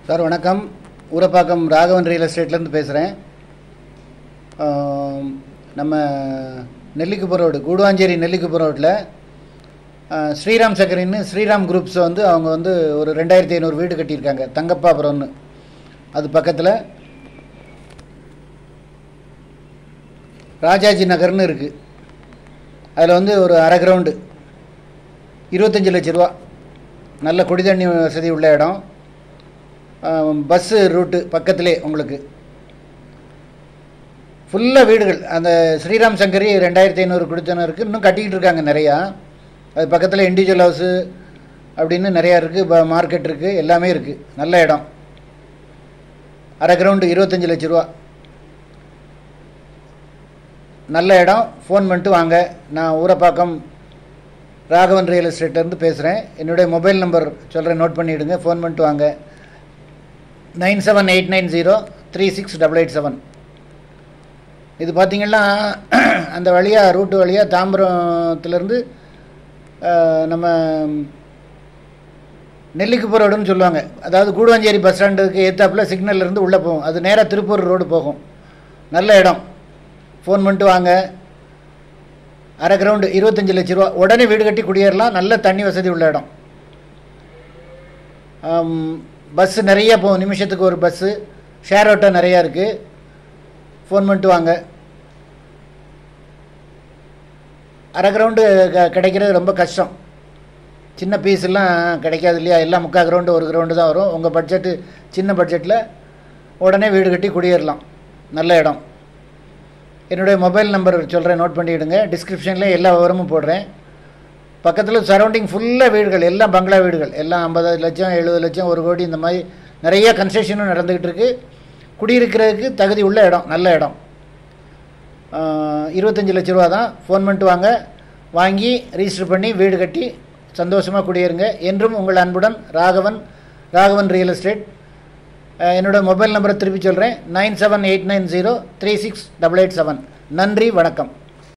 sir வணக்கம் Urapakkam Raghavan real எஸ்டேட்லேருந்து பேசுகிறேன் நம்ம நெல்லிக்குப்பம் ரோடு கூடுவாஞ்சேரி நெல்லிக்குப்பம் ரோட்டில் ஸ்ரீராம் சக்கரின்னு ஸ்ரீராம் குரூப்ஸ் வந்து அவங்க வந்து ஒரு ரெண்டாயிரத்தி ஐநூறு வீடு கட்டியிருக்காங்க தங்கப்பாபுரம்னு அது பக்கத்தில் ராஜாஜி நகர்னு இருக்குது அதில் வந்து ஒரு அரை கிரவுண்டு இருபத்தஞ்சி லட்ச ரூபா நல்ல குடிதண்ணி வசதி உள்ள இடம் பஸ்ஸு ரூட்டு பக்கத்திலே உங்களுக்கு ஃபுல்லாக வீடுகள் அந்த ஸ்ரீராம் சங்கரி ரெண்டாயிரத்தி ஐநூறு குடித்தனம் இருக்குது இன்னும் கட்டிக்கிட்டு இருக்காங்க நிறையா அது பக்கத்தில் இண்டிவிஜுவல் ஹவுஸு அப்படின்னு நிறையா இருக்குது மார்க்கெட் இருக்குது எல்லாமே இருக்குது நல்ல இடம் அரை கிரவுண்டு இருபத்தஞ்சி லட்ச ரூபா நல்ல இடம் ஃபோன் பண்ணிட்டு வாங்க நான் ஊரப்பாக்கம் ராகவன் ரியல் எஸ்டேட்லேருந்து பேசுகிறேன் என்னுடைய மொபைல் நம்பர் சொல்கிறேன் நோட் பண்ணிவிடுங்க ஃபோன் பண்ணிட்டு வாங்க nine seven eight nine zero three six double eight seven இது பார்த்திங்கன்னா அந்த வழியாக ரூட்டு வழியாக தாம்பரத்துலேருந்து நம்ம நெல்லிக்குப்பூர் ரோடுன்னு சொல்லுவாங்க அதாவது கூடுவாஞ்சேரி பஸ் ஸ்டாண்டுக்கு ஏத்தாப்பில் சிக்னல்லேருந்து உள்ளே போகும் அது நேராக திருப்பூர் ரோடு போகும் நல்ல இடம் ஃபோன் பண்ணிட்டு வாங்க அரை கிரவுண்டு இருபத்தஞ்சி லட்ச ரூபா உடனே வீடு கட்டி குடியேறலாம் நல்ல தண்ணி வசதி உள்ள இடம் பஸ்ஸு நிறைய போகும் நிமிஷத்துக்கு ஒரு பஸ்ஸு ஷேர் ஆட்டோ நிறையா இருக்குது ஃபோன் பண்ணிட்டு வாங்க அரை கிரவுண்டு க கிடைக்கிறது ரொம்ப கஷ்டம் சின்ன பீஸ்லாம் கிடைக்காது இல்லையா எல்லாம் முக்கால் கிரவுண்டு ஒரு கிரவுண்டு தான் வரும் உங்கள் பட்ஜெட்டு சின்ன பட்ஜெட்டில் உடனே வீடு கட்டி குடியேறலாம் நல்ல இடம் என்னுடைய மொபைல் நம்பர் சொல்கிறேன் நோட் பண்ணிவிடுங்க டிஸ்கிரிப்ஷனில் எல்லா விவரமும் போடுறேன் பக்கத்தில் சரௌண்டிங் ஃபுல்லாக வீடுகள் எல்லாம் பங்களா வீடுகள் எல்லாம் ஐம்பது லட்சம் எழுபது லட்சம் ஒரு கோடி இந்த மாதிரி நிறைய கன்ஸ்ட்ரக்ஷனும் நடந்துக்கிட்டு இருக்குது குடியிருக்கிறதுக்கு தகுதி உள்ள இடம் நல்ல இடம் இருபத்தஞ்சி லட்ச ரூபா தான் ஃபோன் பண்ணிட்டு வாங்க வாங்கி ரிஜிஸ்டர் பண்ணி வீடு கட்டி சந்தோஷமாக குடியேறுங்க என்றும் உங்கள் அன்புடன் ராகவன் ராகவன் ரியல் எஸ்டேட் என்னோடய மொபைல் நம்பரை திருப்பி சொல்கிறேன் nine seven eight nine zero three six double eight seven நன்றி வணக்கம்